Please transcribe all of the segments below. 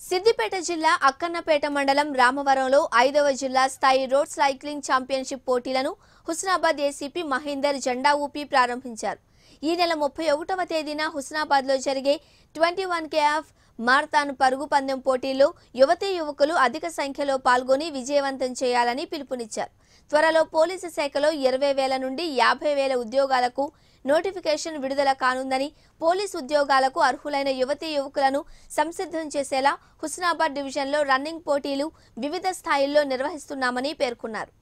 సిద్దిపేట జిల్లా అక్కన్నపేట మండలం రామవరంలో ఐదవ జిల్లా స్థాయి రోడ్ సైక్లింగ్ ఛాంపియన్షిప్ పోటీలను హుస్నాబాద్ ఏసీపీ మహేందర్ జెండా ఊపి ప్రారంభించారు ఈ నెల ముప్పై ఒకటవ తేదీన హుస్నాబాద్లో జరిగే ట్వంటీ వన్ కేఎఫ్ మారథాన్ పరుగు పందెం పోటీల్లో యువతీ యువకులు అధిక సంఖ్యలో పాల్గొని విజయవంతం చేయాలని పిలుపునిచ్చారు త్వరలో పోలీసు శాఖలో ఇరవై వేల నుండి యాభై వేల ఉద్యోగాలకు నోటిఫికేషన్ విడుదల కానుందని పోలీసు ఉద్యోగాలకు అర్హులైన యువతీ యువకులను సంసిద్ధం చేసేలా హుస్నాబాద్ డివిజన్లో రన్నింగ్ పోటీలు వివిధ స్థాయిల్లో నిర్వహిస్తున్నామని పేర్కొన్నారు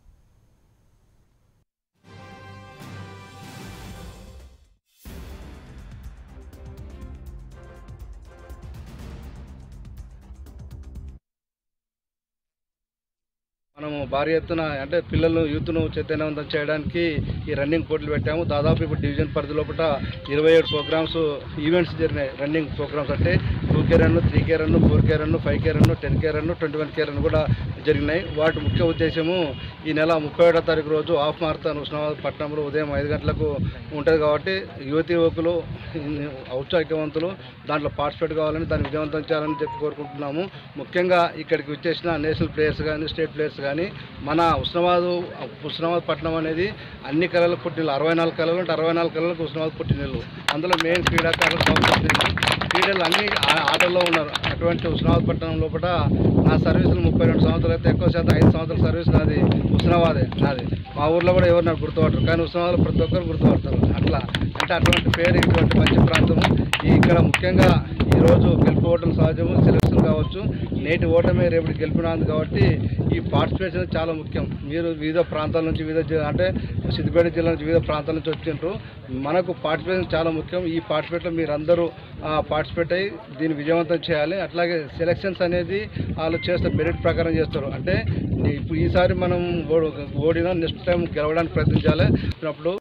మనము భారీ ఎత్తున అంటే పిల్లలను యూత్ను చైతన్యవంతం చేయడానికి ఈ రన్నింగ్ పోటీలు పెట్టాము దాదాపు ఇప్పుడు డివిజన్ పరిధి లోపల ఇరవై ఏడు ప్రోగ్రామ్స్ ఈవెంట్స్ జరిగినాయి రన్నింగ్ ప్రోగ్రామ్స్ అంటే two K run three K run four K run five K run ten K run twenty one K run కూడా జరిగినాయి వాటి ముఖ్య ఉద్దేశము ఈ నెల ముప్పై ఏడో తారీఖు రోజు హాఫ్ మారథాన్ ఉస్మానాబాద్ పట్టణంలో ఉదయం ఐదు గంటలకు ఉంటుంది కాబట్టి యువతి యువకులు ఔత్సాహికవంతులు దాంట్లో పార్టిసిపేట్ కావాలని దాన్ని విజయవంతం చేయాలని చెప్పి కోరుకుంటున్నాము ముఖ్యంగా ఇక్కడికి వచ్చేసిన నేషనల్ ప్లేయర్స్ కానీ స్టేట్ ప్లేయర్స్ కానీ మన ఉస్మానాబాద్ ఉస్మానాబాద్ పట్టణం అనేది అన్ని కళలకు పుట్టినలు అరవై నాలుగు కళలు అంటే అరవై నాలుగు కళలకు ఉస్మానాబాద్ పుట్టినలు అందులో మెయిన్ క్రీడాకారులు టాప్ పుట్టినలు క్రీడలు అన్ని ఆ- ఆటల్లో ఉన్నారు అటువంటి ఉస్మానాబాద్ పట్టణం లోపల నా సర్వీసులు ముప్పై రెండు సంవత్సరాలు అయితే ఎక్కువ శాతం ఐదు సంవత్సరాల సర్వీస్ నాది ఉస్మానాబాదే నాది మా ఊర్లో కూడా ఎవరు నాకు గుర్తుపడరు కానీ ఉస్మానాబాద్లో ప్రతి ఒక్కరు గుర్తుపడతారు అట్లా అంటే అటువంటి పేరు ఇటువంటి మంచి ప్రాంతము ఈ ఇక్కడ ముఖ్యంగా ఈరోజు గెలుపుకోవడం సహజము సెలక్షన్ కావచ్చు నేటి ఓటమే రేపు గెలిపినాంది కాబట్టి ఈ పార్టిసిపేషన్ చాలా ముఖ్యం మీరు వివిధ ప్రాంతాల నుంచి వివిధ జి- అంటే సిద్దిపేట జిల్లా నుంచి వివిధ ప్రాంతాల నుంచి వచ్చిండ్రు మనకు పార్టిసిపేషన్ చాలా ముఖ్యం ఈ పార్టిసిపేట్లో మీరందరూ పార్టిసిపేట్ అయ్యి దీన్ని విజయవంతం చేయాలి అట్లాగే సెలక్షన్స్ అనేది వాళ్ళు చేస్తారు మెరిట్ ప్రకారం చేస్తారు అంటే ఇప్పుడు ఈసారి మనం ఓడి- ఓడినా నెక్స్ట్ టైం గెలవడానికి ప్రయత్నించాలి అప్పుడు